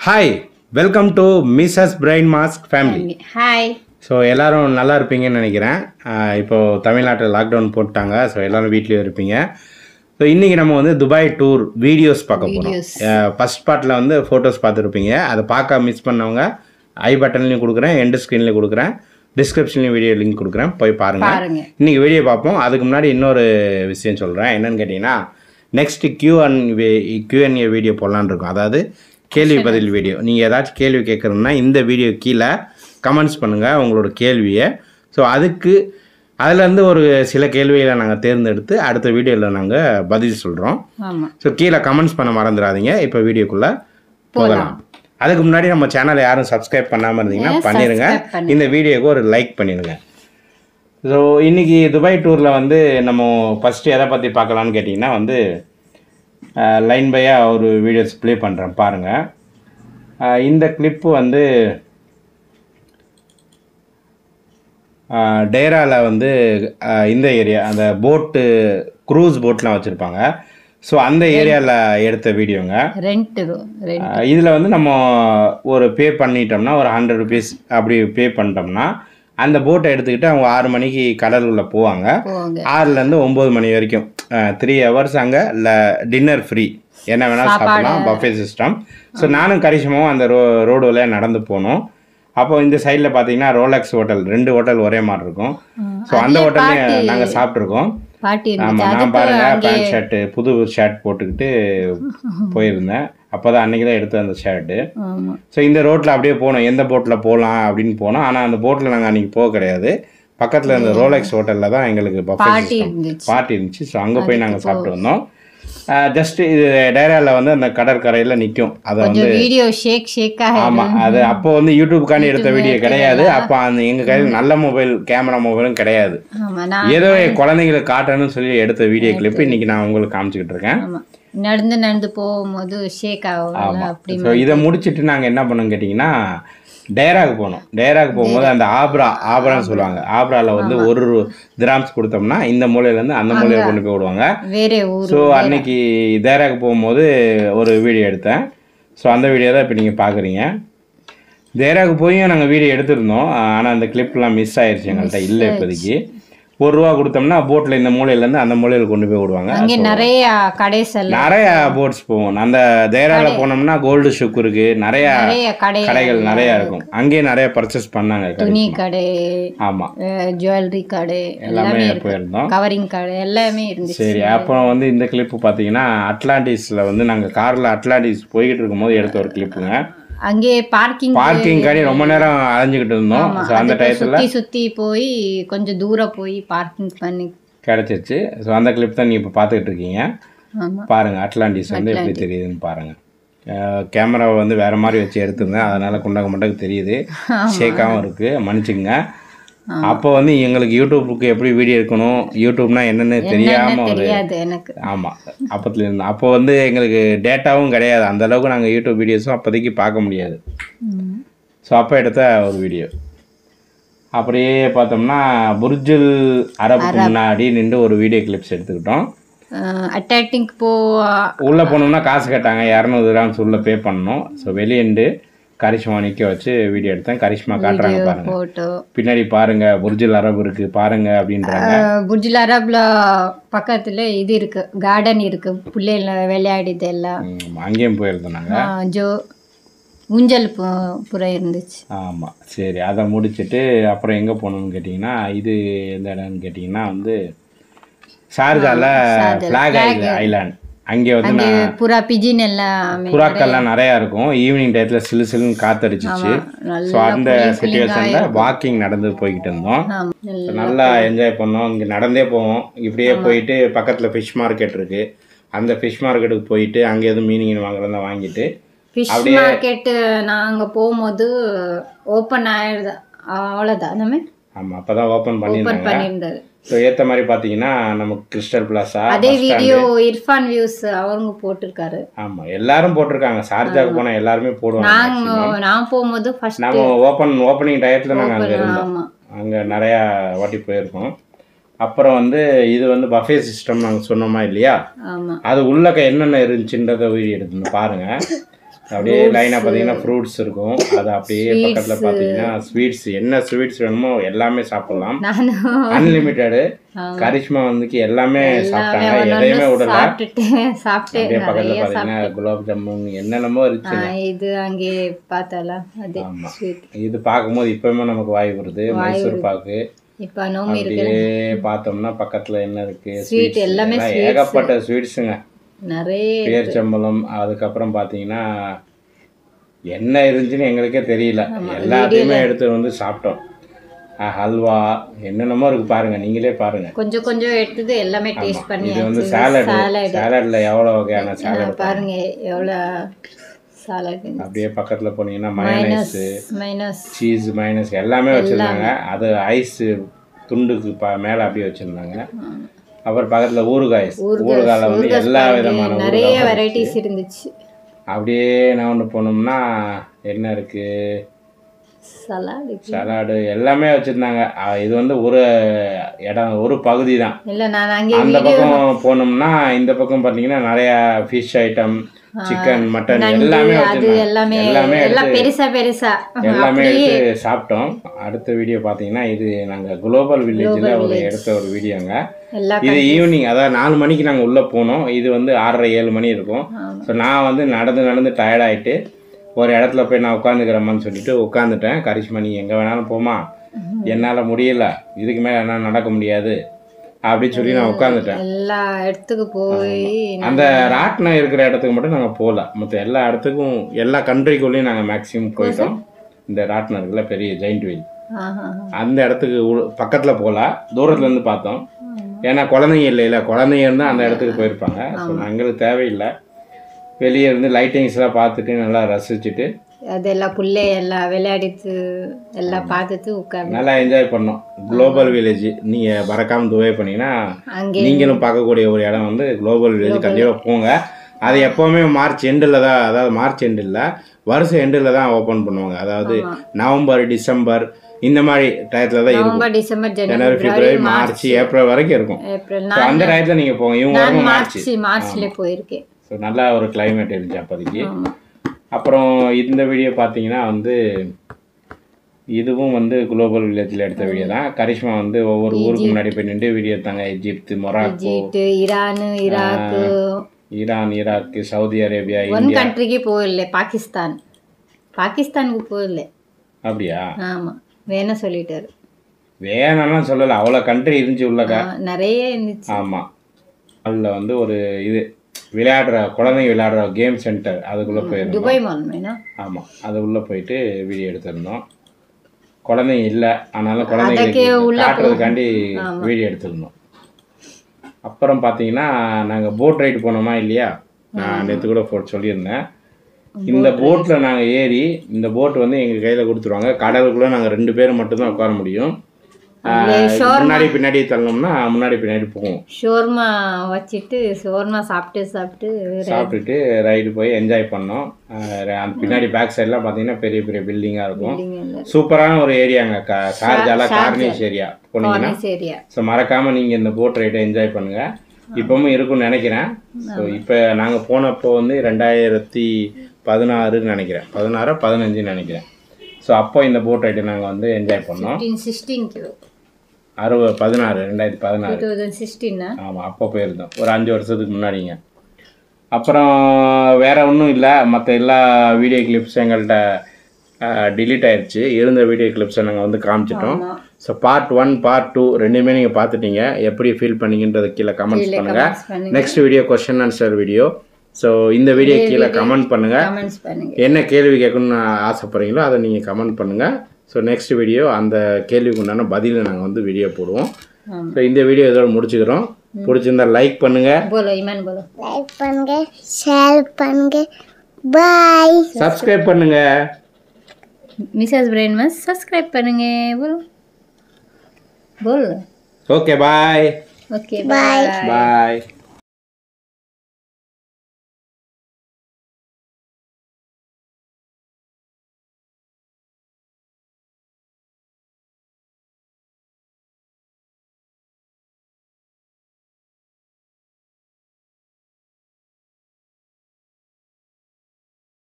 Hi welcome to Mrs brain mask family hi so எல்லாரும் நல்லா இருப்பீங்கன்னு நினைக்கிறேன் ஆஹ் இப்போ தமிழ்நாட்டில் லாக்டவுன் போட்டாங்க ஸோ எல்லாரும் வீட்லேயும் இருப்பீங்க ஸோ இன்றைக்கி நம்ம வந்து துபாய் டூர் வீடியோஸ் பார்க்க போகிறோம் Videos. ஃபர்ஸ்ட் பார்ட்டில் வந்து ஃபோட்டோஸ் பார்த்துருப்பீங்க அதை பார்க்க மிஸ் பண்ணவங்க ஐ பட்டன்லையும் கொடுக்குறேன் எண்டு ஸ்க்ரீன்லேயும் கொடுக்குறேன் டிஸ்கிரிப்ஷன்லையும் வீடியோ லிங்க் கொடுக்குறேன் போய் பாருங்கள் பாருங்க இன்றைக்கி வீடியோ பார்ப்போம் அதுக்கு முன்னாடி இன்னொரு விஷயம் சொல்கிறேன் என்னன்னு கேட்டிங்கன்னா next Q and Q and A video போடலான்னு இருக்கோம் அதாவது கேள்வி பதில் வீடியோ நீங்கள் ஏதாச்சும் கேள்வி கேட்குறதுன்னா இந்த வீடியோ கீழே கமெண்ட்ஸ் பண்ணுங்கள் உங்களோட கேள்வியை ஸோ அதுக்கு அதுலேருந்து ஒரு சில கேள்விகளை நாங்கள் தேர்ந்தெடுத்து அடுத்த வீடியோவில் நாங்கள் பதில் சொல்கிறோம் ஆமாம் ஸோ கீழே கமெண்ட்ஸ் பண்ண மறந்துடாதீங்க இப்போ வீடியோக்குள்ளே போகலாம் அதுக்கு முன்னாடி நம்ம சேனலை யாரும் சப்ஸ்கிரைப் பண்ணாமல் இருந்தீங்கன்னா Yes, பண்ணிடுங்க subscribe பண்ணுங்க. இந்த வீடியோக்கு ஒரு லைக் பண்ணிடுங்க ஸோ இன்னைக்கு துபாய் டூரில் வந்து நம்ம ஃபஸ்ட்டு எதை பற்றி பார்க்கலான்னு கேட்டிங்கன்னா வந்து லைன் பையாக ஒரு வீடியோஸ் ப்ளே பண்ணுறேன் பாருங்கள் இந்த கிளிப்பு வந்து டேராவில் வந்து அஹ், இந்த ஏரியா அந்த போட்டு க்ரூஸ் போட்லாம் வச்சுருப்பாங்க ஸோ அந்த ஏரியாவில் எடுத்த வீடியோங்க ரெண்ட் ரெண்ட் இதில் வந்து நம்ம ஒரு பே பண்ணிட்டோம்னா ஒரு ஹண்ட்ரட் ருபீஸ் அப்படி பே பண்ணிட்டோம்னா அந்த போட்டை எடுத்துக்கிட்டு அவங்க ஆறு மணிக்கு கடலுக்குள்ளே போவாங்க போவாங்க ஆறுலேருந்து ஒம்பது மணி வரைக்கும் த்ரீ ஹவர்ஸ் அங்கே இல்லை டின்னர் ஃப்ரீ என்ன வேணாலும் சாப்பிடலாம் பஃபே சிஸ்டம் ஸோ நானும் கரிசமாவும் அந்த ரோ ரோடு வழியாக நடந்து போனோம் அப்போ இந்த சைடில் பார்த்தீங்கன்னா ரோலக்ஸ் ஹோட்டல் ரெண்டு ஹோட்டல் ஒரே மாதிரி இருக்கும் ஸோ அந்த ஹோட்டல்லையும் நாங்கள் சாப்பிட்ருக்கோம் பாட்டி இருந்துச்சு ஆமாம் நான் அதுக்கு பாருங்க அங்கே பேண்ட் ஷர்ட்டு புது ஷர்ட் போட்டுக்கிட்டு போயிருந்தேன் அப்போ தான் அன்றைக்கி தான் எடுத்த அந்த ஷர்ட்டு ஆமாம் ஸோ இந்த ரோட்டில் அப்படியே போனோம் எந்த போட்டில் போகலாம் அப்படின்னு போனோம் ஆனால் அந்த போட்டில் நாங்கள் அன்றைக்கி போக கிடையாது பக்கத்தில் இருந்த ரோலெக்ஸ் ஹோட்டலில் தான் எங்களுக்கு பஃபே பாட்டி இருந்துச்சு பார்ட்டி இருந்துச்சு ஸோ அங்கே போய் நாங்கள் சாப்பிட்டு வந்தோம் ஜஸ்ட் இது டேராவில் வந்து அந்த கடற்கரையில் நிற்கும் அதை வந்து கொஞ்சம் வீடியோ ஷேக் ஷேக்காக ஆமாம் அது அப்போ வந்து யூடியூப்காண்டி எடுத்த வீடியோ கிடையாது அப்போ அந்த எங்கள் கையில் நல்ல மொபைல் கேமரா மொபைலும் கிடையாது ஆமாம் நான் ஏதோ குழந்தைங்களுக்கு காட்டணும்னு சொல்லி எடுத்த வீடியோ கிளிப் இன்னைக்கு நான் உங்களுக்கு காமிச்சிக்கிட்டு இருக்கேன் ஆமாம் நடந்து நடந்து போகும்போது ஷேக் ஆகும் அப்படி ஸோ இதை முடிச்சிட்டு நாங்கள் என்ன பண்ணோம் கேட்டிங்கன்னா டேராக்கு போனோம் டேராக்கு போகும்போது அந்த ஆப்ரா ஆப்ரான்னு சொல்லுவாங்க ஆப்ராவில் வந்து ஒரு திராம்ஸ் கொடுத்தோம்னா இந்த மூலையிலேருந்து அந்த மூலையில கொண்டு போய் விடுவாங்க வேற ஊர் ஸோ அன்னைக்கு டேராக்கு போகும்போது ஒரு வீடியோ எடுத்தேன் ஸோ அந்த வீடியோ தான் இப்போ நீங்கள் பார்க்குறீங்க தேராக்கு போயும் நாங்கள் வீடியோ எடுத்திருந்தோம் ஆனால் அந்த கிளிப்லாம் மிஸ் ஆயிருச்சு எங்கள்கிட்ட இல்லை இப்போதைக்கு ஒரு ரூபா கொடுத்தோம்னா போட்டில் இந்த மூலையிலேருந்து அந்த மூலையில் கொண்டு போய் விடுவாங்க அங்கே நிறைய கடைஸ் எல்லாம் நிறைய போட்ஸ் போவோம் அந்த தேரால போனோம்னா கோல்டு ஷுக் இருக்கு நிறைய நிறைய கடை கடைகள் நிறைய இருக்கும் அங்கேயே நிறைய பர்ச்சேஸ் பண்ணாங்க துணி கடை ஆமா ஜுவல்லரி கடை எல்லாமே எல்லாமே இருக்கு போயிருந்தோம் கவரிங் கடை எல்லாமே இருந்துச்சு சரி அப்புறம் வந்து இந்த கிளிப்பு பார்த்தீங்கன்னா அட்லாண்டிஸில் வந்து நாங்கள் காரில் அட்லாண்டிஸ் போய்கிட்டு இருக்கும்போது எடுத்த ஒரு கிளிப்புங்க அங்கே பார்க்கிங் பார்க்கிங் காடி ரொம்ப நேரம் அலைஞ்சிக்கிட்டு இருந்தோம் ஸோ அந்த டயத்தில் சுத்தி சுத்தி போய் கொஞ்சம் தூரம் போய் பார்க்கிங் பண்ணி கிடச்சிருச்சு ஸோ அந்த கிளிப் தான் நீங்கள் இப்போ பார்த்துக்கிட்டு இருக்கீங்க ஆமா பாருங்க அட்லாண்டிஸ் வந்து எப்படி தெரியுதுன்னு பாருங்க கேமராவை வந்து வேற மாதிரி வச்சு எடுத்திருந்தேன் அதனால குண்டக மண்டக்கு தெரியுது ஷேக்காகவும் இருக்கு மன்னிச்சுங்க அப்போ வந்து எங்களுக்கு யூடியூப்புக்கு எப்படி வீடியோ எடுக்கணும் யூடியூப்னா என்னன்னு தெரியாம ஒரு தெரியாது எனக்கு ஆமா அப்பத்துல இருந்து அப்போ வந்து எங்களுக்கு டேட்டாவும் கிடையாது அந்த அளவுக்கு நாங்கள் யூடியூப் வீடியோஸும் அப்போதைக்கு பார்க்க முடியாது ம். ஸோ அப்போ எடுத்த ஒரு வீடியோ அப்படியே பார்த்தோம்னா புர்ஜுல் அரபுக்கு முன்னாடி நின்று ஒரு வீடியோ கிளிப்ஸ் எடுத்துக்கிட்டோம் அஹ் அட்டாட்டிங் போ உள்ளே போனோம்னா காசு கேட்டாங்க இரநூறு கிராம்ஸ் உள்ளே பே பண்ணணும் ஸோ வெளியேண்டு கரிஷ்மா நிற்க வச்சு வீடியோ எடுத்தேன் கரிஷ்மா காட்டுறாங்க பாருங்க போட்டோ பின்னாடி பாருங்க புர்ஜுல் அரபு இருக்கு பாருங்க அப்படின்றாங்க புர்ஜில் அரப்ல பக்கத்துல இது இருக்கு கார்டன் இருக்கு பிள்ளைல விளையாடிது எல்லாம் ம், அங்கேயும் போயிருந்தோம் நாங்கள் அஹ் ஜோ ஊஞ்சல் பு- புறம் இருந்துச்சு ஆமாம் சரி அதை முடிச்சுட்டு அப்புறம் எங்கே போகணும்னு கேட்டிங்கன்னா இது எந்த இடம்னு கேட்டிங்கன்னா வந்து ஷார்ஜாவில் ஃப்ளாக் ஐலாண்ட் அங்கே வந்து அங்கே நான் புறா பிஜின் எல்லாமே புறாக்கள்லாம் நிறையா இருக்கும் ஈவினிங் டயத்தில் சிலு சிலுன்னு காத்தடிச்சிச்சு நல்ல ஸோ அந்த சுச்சுவேஷனில் வாக்கிங் நடந்து போய்கிட்டு இருந்தோம் ஆமா. நல்ல- நல்லா என்ஜாய் பண்ணோம் இங்கே நடந்தே போவோம் இப்படியே போயிட்டு பக்கத்தில் ஃபிஷ் மார்க்கெட் இருக்கு அந்த ஃபிஷ் மார்க்கெட்டுக்கு போயிட்டு அங்கே எதுவும் மீனிங் வாங்குறதா வாங்கிட்டு ஃபிஷ் மார்க்கெட்டு நாங்க போகும்போது ஓப்பன் ஆயிடுது அவ்வளோதான் அந்த ஆமாம் அப்போ தான் ஓப்பன் ஓப்பன் பண்ணியிருந்தாங்க பண்ணியிருந்தது ஸோ ஏற்ற மாதிரி பார்த்தீங்கன்னா நமக்கு கிறிஸ்டல் பிளாஸா அதே வீடியோ இர்ஃபான் வியூஸ் அவங்க போட்டிருக்காரு ஆமாம் எல்லாரும் போட்டிருக்காங்க ஷார்ஜாக்கு போனால் எல்லாருமே போடுவாங்க நாங்க நான் போகும்போது ஃபர்ஸ்ட் நம்ம ஓப்பன் ஓப்பனிங் டயத்தில் நாங்கள் அங்கே இருந்தோம் ஆமா அங்கே நிறையா வாட்டி போயிருக்கோம் அப்புறம் வந்து இது வந்து பஃபே சிஸ்டம் நாங்கள் சொன்னோமா இல்லையா ஆமா அது உள்ளக்க என்னென்ன இருந்துச்சுன்றத வீடியோ எடுத்துன்னு பாருங்க அப்படியே லைனாக பார்த்தீங்கன்னா ஃப்ரூட்ஸ் இருக்கும் அது அப்படியே பக்கத்தில் பார்த்தீங்கன்னா ஸ்வீட்ஸ் என்ன ஸ்வீட்ஸ் வேணுமோ எல்லாமே சாப்பிடலாம் நானும் அன்லிமிட்டெடு கரிஷ்மா வந்துக்கு எல்லாமே சாப்பிட்டாங்க எதையுமே விடல சாப்பிட்டுட்டேன் சாப்பிட்டு அப்படியே பக்கத்தில் பார்த்தீங்கன்னா குலாப் ஜாமுன் என்னென்னமோ இருந்துச்சு ஆ, இது அங்கே பார்த்தாலாம் அது ஆமா. ஸ்வீட் இது பார்க்கும்போது இப்பவுமே நமக்கு வாய் வருது மைசூர் பாக்கு இப்போ நோம்பி இருக்கு அப்படியே பார்த்தோம்னா பக்கத்துல என்ன இருக்கு Sweet, sweets. எல்லாமே எல்லாம் sweets. ஏகப்பட்ட ஸ்வீட்ஸுங்க நிறைய பேர்ச்சம்பழம் அதுக்கப்புறம் பார்த்தீங்கன்னா என்ன இருந்துச்சுன்னு எங்களுக்கே தெரியல எல்லாத்தையுமே எடுத்து வந்து சாப்பிட்டோம் அஹ், ஹல்வா என்னென்னமோ இருக்கு பாருங்க நீங்களே பாருங்க கொஞ்சம் கொஞ்சம் எடுத்தது எல்லாமே டேஸ்ட் பண்ணி இது வந்து சாலட் சாலட்ல எவ்வளோ வகையான சாலட் பாருங்க எவ்வளோ சாலட் அப்படியே பக்கத்துல போனீங்கன்னா மயனைஸ் மைனஸ் சீஸ் மைனஸ் எல்லாமே வச்சுருந்தாங்க அது ஐஸ் துண்டுக்கு ப மேலே அப்படியே வச்சுருந்தாங்க அப்புறம் பக்கத்தில் ஊறுகாய் ஊறுகாயில் வந்து எல்லா விதமான நிறைய ஊறுகாய் வெரைட்டிஸ் இருந்துச்சு அப்படியே நான் ஒன்று போனோம்னா என்ன இருக்கு சலாடு சலாடு எல்லாமே வச்சுருந்தாங்க இது வந்து ஒரு இடம் ஒரு பகுதி தான் இல்லை நான் அங்கே அந்த பக்கம் போனோம்னா இந்த பக்கம் பார்த்தீங்கன்னா நிறைய ஃபிஷ் ஐட்டம் சிக்கன் மட்டன் எல்லாமே அது வச்சுருந்தாங்க எல்லாமே எல்லாமே எல்லாம் பெருசா பெருசா எல்லாமே எடுத்து சாப்பிட்டோம் அடுத்த வீடியோ பார்த்தீங்கன்னா இது நாங்கள் குளோபல் வில்லேஜில் ஒரு எடுத்த ஒரு வீடியோங்க எல்லா இது ஈவினிங் அதாவது நாலு மணிக்கு நாங்கள் உள்ளே போனோம் இது வந்து ஆறரை ஏழு மணி இருக்கும் ஸோ நான் வந்து நடந்து நடந்து டயர்டாயிட்டு ஒரு இடத்துல போய் நான் உட்காந்துக்கிறேம்மான்னு சொல்லிட்டு உட்காந்துட்டேன் கரிஷ்மா நீ எங்கே வேணாலும் போமா என்னால் முடியல இதுக்கு மேலே என்னால் நடக்க முடியாது அப்படின்னு சொல்லி நான் உட்காந்துட்டேன் எல்லா இடத்துக்கு போய் அந்த ராட்டினம் இருக்கிற இடத்துக்கு மட்டும் நாங்கள் போகல மற்ற எல்லா இடத்துக்கும் எல்லா கண்ட்ரிக்குள்ளேயும் நாங்கள் மேக்ஸிமம் போயிட்டோம் இந்த ராட்டினம் இருக்குல்ல பெரிய ஜெயிண்ட் வீல் ஆஹா அந்த இடத்துக்கு உள்ள- பக்கத்துல போல தூரத்துல இருந்து பார்த்தோம் ஏன்னா குழந்தைங்க இல்லைல்ல குழந்தைங்க இருந்தால் அந்த இடத்துக்கு போயிருப்பாங்க ஸோ எங்களுக்கு தேவையில்லை வெளியே இருந்து லைட்டிங்ஸ்லாம் பார்த்துட்டு நல்லா ரசிச்சுட்டு அதெல்லாம் புள்ளை எல்லாம் விளையாடிட்டு எல்லாம் பார்த்துட்டு உட்காந்து நல்லா என்ஜாய் பண்ணோம் குளோபல் வில்லேஜ் நீங்கள் மறக்காம துவை பண்ணீங்கன்னா அங்கே நீங்களும் பார்க்கக்கூடிய ஒரு இடம் வந்து குளோபல் வில்லேஜ் கண்டிப்பாக போங்க அது எப்போவுமே மார்ச் எண்டில் தான் அதாவது மார்ச் எண்டில் வருஷம் எண்டில் தான் ஓப்பன் பண்ணுவாங்க அதாவது நவம்பர் டிசம்பர் இந்த மாதிரி டயத்தில் தான் இருக்கும் நவம்பர் டிசம்பர் ஜனவரி ஜனவரி பிப்ரவரி மார்ச் ஏப்ரல் வரைக்கும் இருக்கும் ஏப்ரல் So, அந்த டயத்தில் நீங்கள் போங்க இவங்க நான் வரும் மார்ச் மார்ச் மார்ச்ல போயிருக்கேன் ஸோ நல்ல ஒரு climate இருந்துச்சு அப்போதைக்கு ஆமா. அப்புறம் இந்த வீடியோ பார்த்தீங்கன்னா வந்து இதுவும் வந்து குளோபல் வில்லேஜில் எடுத்த வீடியோ தான் கரிஷ்மா வந்து ஒவ்வொரு ஊருக்கு முன்னாடி போய் நின்று வீடியோ எடுத்தாங்க Egypt Morocco Egypt Iran Iraq Iran Iraq Saudi Arabia one India கண்ட்ரிக்கு போயிடல பாகிஸ்தான் பாகிஸ்தானுக்கு போயிடல அப்படியா ஆமா வேணாம் சொல்லிட்டாரு வேணாம்லாம் சொல்லலை அவ்வளோ கண்ட்ரி இருந்துச்சு உள்ளக்கா ஆ, நிறைய இருந்துச்சு ஆமாம் அதில் வந்து ஒரு இது விளையாடுற குழந்தைங்க விளையாடுற கேம் சென்டர் அதுக்குள்ளே போயிருந்தோம் துபாய் மால் வேணா ஆமாம் அது உள்ளே போயிட்டு வீடியோ எடுத்திருந்தோம் குழந்தைங்க இல்லை ஆனாலும் குழந்தைங்களுக்கு காட்டுறதுக்காண்டி வீடியோ எடுத்திருந்தோம் அப்புறம் பார்த்தீங்கன்னா நாங்கள் போட் ரைடு போனோமா இல்லையா நான் நேற்று கூட போட்டு சொல்லியிருந்தேன் இந்த போட்டில் நாங்கள் ஏறி இந்த போட் வந்து எங்கள் கையில் கொடுத்துருவாங்க கடலுக்குள்ளே நாங்கள் ரெண்டு பேரும் மட்டும்தான் உட்கார முடியும் ஆஹ், முன்னாடி பின்னாடி தள்ளோம்னா முன்னாடி பின்னாடி போவோம் ஷோர்மா வச்சுட்டு ஷோர்மா சாப்பிட்டு சாப்பிட்டு சாப்பிட்டுட்டு ரைடு போய் என்ஜாய் பண்ணோம் ஆஹ், அந்த பின்னாடி பேக் சைட்லாம் பார்த்தீங்கன்னா பெரிய பெரிய பில்டிங்காக இருக்கும் இல்லைங்க சூப்பரான ஒரு ஏரியாங்க க ஷார்ஜால கார்னிஷ் ஏரியா போனீங்கன்னா ஏரியா ஸோ மறக்காம நீங்க இந்த போட் ரைடை என்ஜாய் பண்ணுங்க இப்பவும் இருக்கும்னு நினைக்கிறேன் ஸோ இப்போ நாங்கள் போனப்போ வந்து ரெண்டாயிரத்தி பதினாறுன்னு நினைக்கிறேன் பதினாறு பதினஞ்சுன்னு நினைக்கிறேன் ஸோ அப்போ இந்த போட் ரைடை நாங்கள் வந்து என்ஜாய் பண்ணோம் ஃபிஃப்டீன் சிக்ஸ்டீன் கிலோ அறுபது பதினாறு ரெண்டாயிரத்தி பதினாறு டூ தௌசண்ட் சிக்ஸ்டீனா ஆமாம் அப்போ போயிருந்தோம் ஒரு அஞ்சு வருஷத்துக்கு முன்னாடிங்க அப்புறம் வேற ஒன்றும் இல்லை மற்ற எல்லா வீடியோ கிளிப்ஸ் எங்கள்கிட்ட டிலீட் ஆயிடுச்சு இருந்த வீடியோ கிளிப்ஸை நாங்கள் வந்து காமிச்சிட்டோம் ஆமா. So part one part two ரெண்டுமே நீங்கள் பார்த்துட்டீங்க எப்படி ஃபீல் பண்ணீங்கன்றதை கீழே கமெண்ட்ஸ் பண்ணுங்கள் comments பண்ணுங்க next video question answer video so இந்த வீடியோ கீழே கமெண்ட் பண்ணுங்கள் கமெண்ட்ஸ் பண்ணுங்க என்ன கேள்வி கேட்கணும்னு ஆசைப்படுறீங்களோ அதை நீங்கள் கமெண்ட் பண்ணுங்கள் ஸோ நெக்ஸ்ட் வீடியோ அந்த கேள்விக்கு உண்டான பதிலை நாங்கள் வந்து வீடியோ போடுவோம் ஆமா. ஸோ இந்த வீடியோ இதோட முடிச்சுக்கிறோம் பிடிச்சிருந்தா லைக் பண்ணுங்கள் போலோ இமான் போலோ லைக் பண்ணுங்க ஷேர் பண்ணுங்க பாய் சப்ஸ்கிரைப் பண்ணுங்கள் மிஸ்ஸஸ் பிரெயின் மஸ் சப்ஸ்கிரைப் பண்ணுங்க போலோ போல் ஓகே பாய் ஓகே பாய் பாய்